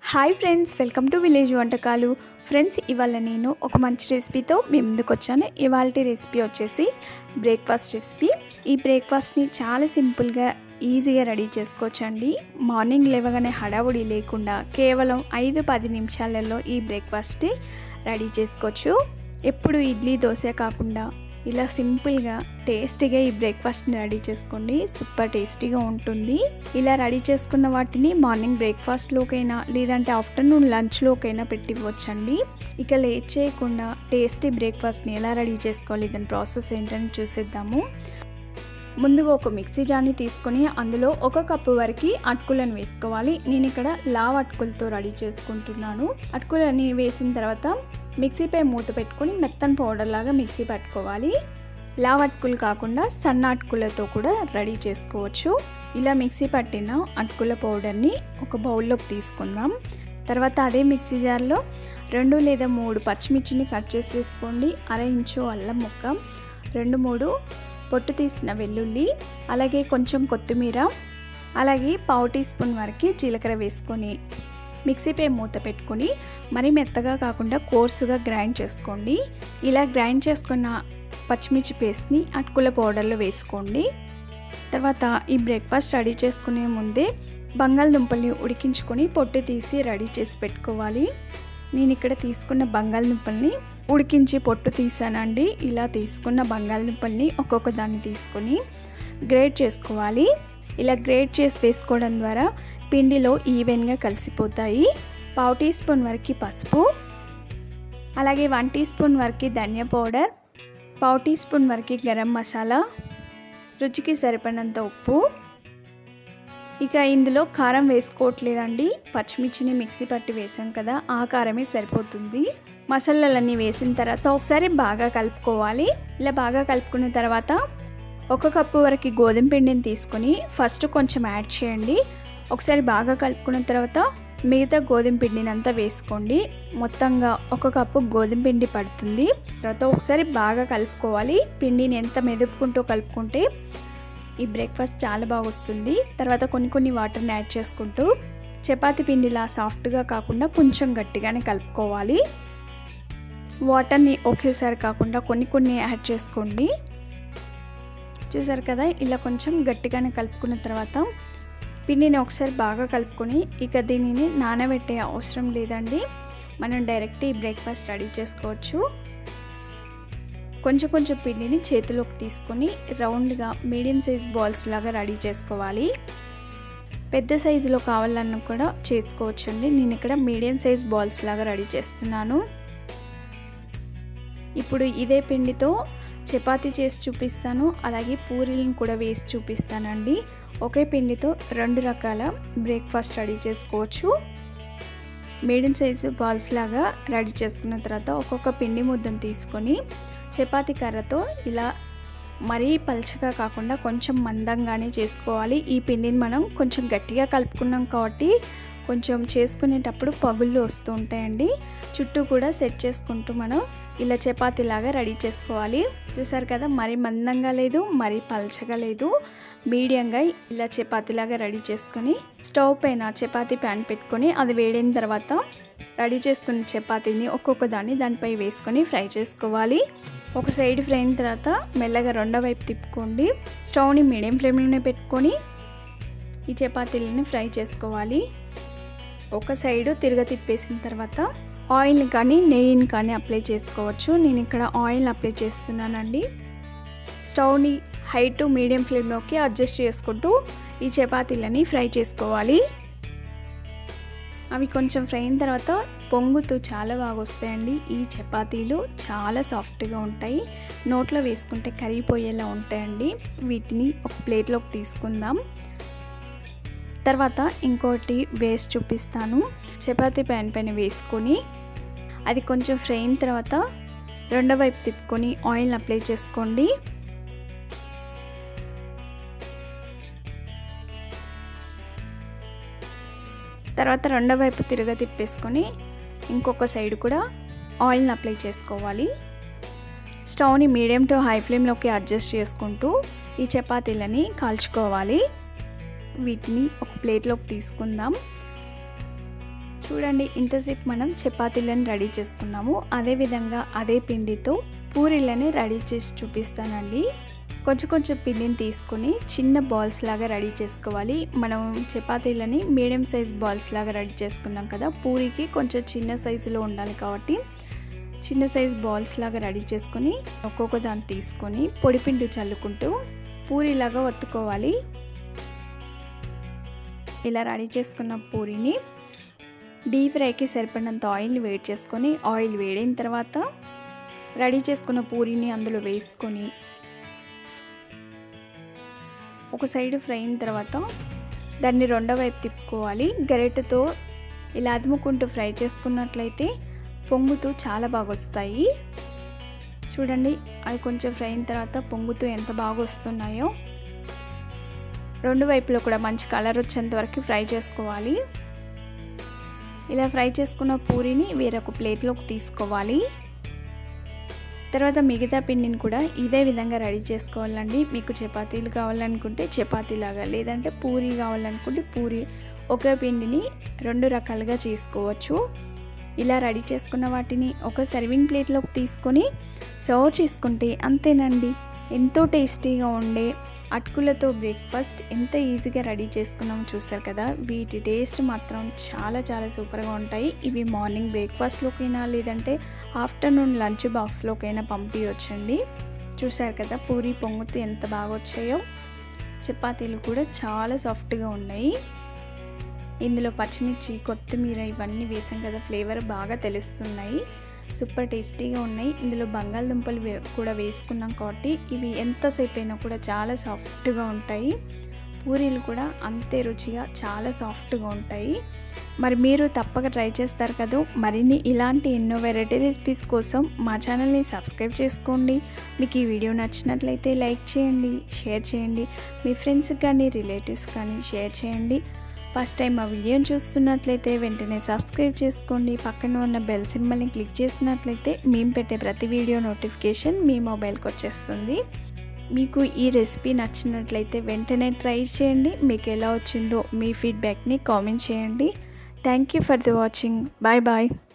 hi friends welcome to village వంటకాలు friends ఇవాళ నేను ఒక మంచి రెసిపీతో మీ ముందుకు వచ్చాను ఇవాళ రెసిపీ వచ్చేసి బ్రేక్ఫాస్ట్ రెసిపీ ఈ బ్రేక్ఫాస్ట్ని చాలా సింపుల్గా ఈజీగా రెడీ చేసుకోవచ్చండి మార్నింగ్ లేవగానే హడావుడి లేకుండా కేవలం ఐదు పది నిమిషాలలో ఈ బ్రేక్ఫాస్ట్ని రెడీ చేసుకోవచ్చు ఎప్పుడు ఇడ్లీ దోశ కాకుండా ఇలా సింపుల్గా టేస్టీగా ఈ బ్రేక్ఫాస్ట్ని రెడీ చేసుకోండి సూపర్ టేస్టీగా ఉంటుంది ఇలా రెడీ చేసుకున్న వాటిని మార్నింగ్ బ్రేక్ఫాస్ట్లోకైనా లేదంటే ఆఫ్టర్నూన్ లంచ్లోకైనా పెట్టివ్వచ్చండి ఇక లేట్ చేయకుండా టేస్టీ బ్రేక్ఫాస్ట్ని ఎలా రెడీ చేసుకోవాలి దాని ప్రాసెస్ ఏంటని చూసేద్దాము ముందుగా ఒక మిక్సీ జార్ని తీసుకొని అందులో ఒక కప్పు వరకు అటుకులను వేసుకోవాలి నేను ఇక్కడ లావ్ అటుకులతో రెడీ చేసుకుంటున్నాను అటుకులని వేసిన తర్వాత మిక్సీపై మూత పెట్టుకొని మెత్తని పౌడర్ లాగా మిక్సీ పట్టుకోవాలి లావ్ అటుకులు కాకుండా సన్న అటుకులతో కూడా రెడీ చేసుకోవచ్చు ఇలా మిక్సీ పట్టిన అటుకుల పౌడర్ని ఒక బౌల్లోకి తీసుకుందాం తర్వాత అదే మిక్సీ జార్లో రెండు లేదా మూడు పచ్చిమిర్చిని కట్ చేసి వేసుకోండి అర ఇంచు అల్లం ముక్క రెండు మూడు పొట్టు తీసిన వెల్లుల్లి అలాగే కొంచెం కొత్తిమీర అలాగే పావు టీ స్పూన్ వరకు జీలకర్ర వేసుకొని మిక్సీపై మూత పెట్టుకొని మరీ మెత్తగా కాకుండా కోర్సుగా గ్రైండ్ చేసుకోండి ఇలా గ్రైండ్ చేసుకున్న పచ్చిమిర్చి పేస్ట్ని అటుకుల పౌడర్లో వేసుకోండి తర్వాత ఈ బ్రేక్ఫాస్ట్ రెడీ చేసుకునే ముందే బంగాళదుంపల్ని ఉడికించుకొని పొట్టు తీసి రెడీ చేసి పెట్టుకోవాలి నేను ఇక్కడ తీసుకున్న బంగాళదుంపల్ని ఉడికించి పొట్టు తీసానండి ఇలా తీసుకున్న బంగాళదుంపల్ని ఒక్కొక్క దాన్ని తీసుకొని గ్రేట్ చేసుకోవాలి ఇలా గ్రేట్ చేసి వేసుకోవడం ద్వారా పిండిలో ఈవెన్గా కలిసిపోతాయి పావు టీ స్పూన్ వరకు పసుపు అలాగే వన్ టీ స్పూన్ వరకు ధనియా పౌడర్ పావు టీ స్పూన్ వరకు గరం మసాలా రుచికి సరిపడినంత ఉప్పు ఇక ఇందులో కారం వేసుకోవట్లేదండి పచ్చిమిర్చిని మిక్సీ పట్టి వేసాం కదా ఆ కారమే సరిపోతుంది మసాలాలన్నీ వేసిన తర్వాత ఒకసారి బాగా కలుపుకోవాలి ఇలా బాగా కలుపుకున్న తర్వాత ఒక కప్పు వరకు గోధుమ పిండిని తీసుకొని ఫస్ట్ కొంచెం యాడ్ చేయండి ఒకసారి బాగా కలుపుకున్న తర్వాత మిగతా గోధుమ పిండిని అంతా వేసుకోండి మొత్తంగా ఒక కప్పు గోధుమ పిండి పడుతుంది తర్వాత ఒకసారి బాగా కలుపుకోవాలి పిండిని ఎంత మెదుపుకుంటూ కలుపుకుంటే ఈ బ్రేక్ఫాస్ట్ చాలా బాగా వస్తుంది తర్వాత కొన్ని కొన్ని వాటర్ని యాడ్ చేసుకుంటూ చపాతి పిండిలా సాఫ్ట్గా కాకుండా కొంచెం గట్టిగానే కలుపుకోవాలి వాటర్ని ఒకేసారి కాకుండా కొన్ని కొన్ని యాడ్ చేసుకోండి చూసారు కదా ఇలా కొంచెం గట్టిగానే కలుపుకున్న తర్వాత పిండిని ఒకసారి బాగా కలుపుకొని ఇక దీనిని నానబెట్టే అవసరం లేదండి మనం డైరెక్ట్ ఈ బ్రేక్ఫాస్ట్ రెడీ చేసుకోవచ్చు కొంచెం కొంచెం పిండిని చేతిలోకి తీసుకొని రౌండ్గా మీడియం సైజ్ బాల్స్ లాగా రెడీ చేసుకోవాలి పెద్ద సైజులో కావాలన్నా కూడా చేసుకోవచ్చండి నేను ఇక్కడ మీడియం సైజ్ బాల్స్ లాగా రెడీ చేస్తున్నాను ఇప్పుడు ఇదే పిండితో చపాతీ చేసి చూపిస్తాను అలాగే పూరీలను కూడా వేసి చూపిస్తానండి ఒకే పిండితో రెండు రకాల బ్రేక్ఫాస్ట్ రెడీ చేసుకోవచ్చు మీడియం సైజు బాల్స్ లాగా రెడీ చేసుకున్న తర్వాత ఒక్కొక్క పిండి ముద్దను తీసుకొని చపాతీ కర్రతో ఇలా మరీ పల్చగా కాకుండా కొంచెం మందంగానే చేసుకోవాలి ఈ పిండిని మనం కొంచెం గట్టిగా కలుపుకున్నాం కాబట్టి కొంచెం చేసుకునేటప్పుడు పగుళ్ళు వస్తూ ఉంటాయండి చుట్టూ కూడా సెట్ చేసుకుంటూ మనం ఇలా చపాతీలాగా రెడీ చేసుకోవాలి చూసారు కదా మరీ మందంగా లేదు మరీ పల్చగా లేదు మీడియంగా ఇలా చపాతీలాగా రెడీ చేసుకొని స్టవ్ పైన చపాతీ ప్యాన్ పెట్టుకొని అది వేడిన తర్వాత రెడీ చేసుకున్న చపాతీని ఒక్కొక్క దాన్ని దానిపై వేసుకొని ఫ్రై చేసుకోవాలి ఒక సైడ్ ఫ్రై అయిన తర్వాత మెల్లగా రెండో వైపు తిప్పుకోండి స్టవ్ని మీడియం ఫ్లేమ్లోనే పెట్టుకొని ఈ చపాతీలని ఫ్రై చేసుకోవాలి ఒక సైడు తిరగ తిప్పేసిన తర్వాత ఆయిల్ కానీ నెయ్యిని కానీ అప్లై చేసుకోవచ్చు నేను ఇక్కడ ఆయిల్ అప్లై చేస్తున్నానండి స్టవ్ని హై టు మీడియం ఫ్లేమ్లోకి అడ్జస్ట్ చేసుకుంటూ ఈ చపాతీలని ఫ్రై చేసుకోవాలి అవి కొంచెం ఫ్రై అయిన తర్వాత పొంగుతూ చాలా బాగా వస్తాయండి ఈ చపాతీలు చాలా సాఫ్ట్గా ఉంటాయి నోట్లో వేసుకుంటే కరిగిపోయేలా ఉంటాయండి వీటిని ఒక ప్లేట్లోకి తీసుకుందాం తర్వాత ఇంకోటి వేసి చూపిస్తాను చపాతీ ప్యాన్ పైన వేసుకొని అది కొంచెం ఫ్రై అయిన తర్వాత రెండో వైపు తిప్పుకొని ఆయిల్ అప్లై చేసుకోండి తర్వాత రెండో వైపు తిరగ తిప్పేసుకొని ఇంకొక సైడ్ కూడా ఆయిల్ని అప్లై చేసుకోవాలి స్టవ్ని మీడియం టు హై ఫ్లేమ్లోకి అడ్జస్ట్ చేసుకుంటూ ఈ చపాతీలని కాల్చుకోవాలి వీటిని ఒక ప్లేట్లోకి తీసుకుందాం చూడండి ఇంతసేపు మనం చపాతీలను రెడీ చేసుకున్నాము అదేవిధంగా అదే పిండితో పూరీలని రెడీ చేసి చూపిస్తానండి కొంచెం కొంచెం పిండిని తీసుకొని చిన్న బాల్స్ లాగా రెడీ చేసుకోవాలి మనం చపాతీలని మీడియం సైజ్ బాల్స్ లాగా రెడీ చేసుకున్నాం కదా పూరికి కొంచెం చిన్న సైజులో ఉండాలి కాబట్టి చిన్న సైజ్ బాల్స్ లాగా రెడీ చేసుకొని ఒక్కొక్క దాన్ని తీసుకొని పొడిపిండి చల్లుకుంటూ పూరిలాగా ఒత్తుకోవాలి ఇలా రెడీ చేసుకున్న పూరిని డీప్ ఫ్రైకి సరిపడినంత ఆయిల్ని వేడి చేసుకొని ఆయిల్ వేడైన తర్వాత రెడీ చేసుకున్న పూరిని అందులో వేసుకొని ఒక సైడ్ ఫ్రై అయిన తర్వాత దాన్ని రెండో వైపు తిప్పుకోవాలి గరిటెతో ఇలా అదుముకుంటూ ఫ్రై చేసుకున్నట్లయితే పొంగుతూ చాలా బాగా వస్తాయి చూడండి అవి కొంచెం ఫ్రై అయిన తర్వాత పొంగుతూ ఎంత బాగా వస్తున్నాయో రెండు వైపులో కూడా మంచి కలర్ వచ్చేంత వరకు ఫ్రై చేసుకోవాలి ఇలా ఫ్రై చేసుకున్న పూరిని వేరొక ప్లేట్లోకి తీసుకోవాలి తర్వాత మిగతా పిండిని కూడా ఇదే విధంగా రెడీ చేసుకోవాలండి మీకు చపాతీలు కావాలనుకుంటే చపాతీలాగా లేదంటే పూరి కావాలనుకుంటే పూరి ఒకే పిండిని రెండు రకాలుగా చేసుకోవచ్చు ఇలా రెడీ చేసుకున్న వాటిని ఒక సర్వింగ్ ప్లేట్లోకి తీసుకొని సర్వ్ చేసుకుంటే అంతేనండి ఎంతో టేస్టీగా ఉండే అటుకులతో బ్రేక్ఫాస్ట్ ఎంత ఈజీగా రెడీ చేసుకున్నామో చూసారు కదా వీటి టేస్ట్ మాత్రం చాలా చాలా సూపర్గా ఉంటాయి ఇవి మార్నింగ్ బ్రేక్ఫాస్ట్లోకైనా లేదంటే ఆఫ్టర్నూన్ లంచ్ బాక్స్లోకైనా పంపించండి చూసారు కదా పూరి పొంగుతూ ఎంత బాగా వచ్చాయో చపాతీలు కూడా చాలా సాఫ్ట్గా ఉన్నాయి ఇందులో పచ్చిమిర్చి కొత్తిమీర ఇవన్నీ వేసాం కదా ఫ్లేవర్ బాగా తెలుస్తున్నాయి సూపర్ టేస్టీగా ఉన్నాయి ఇందులో బంగాళదుంపలు కూడా వేసుకున్నాం కాబట్టి ఇవి ఎంతసేపు అయినా కూడా చాలా సాఫ్ట్గా ఉంటాయి పూరీలు కూడా అంతే రుచిగా చాలా సాఫ్ట్గా ఉంటాయి మరి మీరు తప్పక ట్రై చేస్తారు కదా మరిన్ని ఇలాంటి ఎన్నో వెరైటీ రెసిపీస్ కోసం మా ఛానల్ని సబ్స్క్రైబ్ చేసుకోండి మీకు ఈ వీడియో నచ్చినట్లయితే లైక్ చేయండి షేర్ చేయండి మీ ఫ్రెండ్స్కి కానీ రిలేటివ్స్ కానీ షేర్ చేయండి ఫస్ట్ టైం మా వీడియోని చూస్తున్నట్లయితే వెంటనే సబ్స్క్రైబ్ చేసుకోండి పక్కన ఉన్న బెల్ సింబల్ని క్లిక్ చేసినట్లయితే మేము పెట్టే ప్రతి వీడియో నోటిఫికేషన్ మీ మొబైల్కి వచ్చేస్తుంది మీకు ఈ రెసిపీ నచ్చినట్లయితే వెంటనే ట్రై చేయండి మీకు ఎలా వచ్చిందో మీ ఫీడ్బ్యాక్ని కామెంట్ చేయండి thank you for the watching bye bye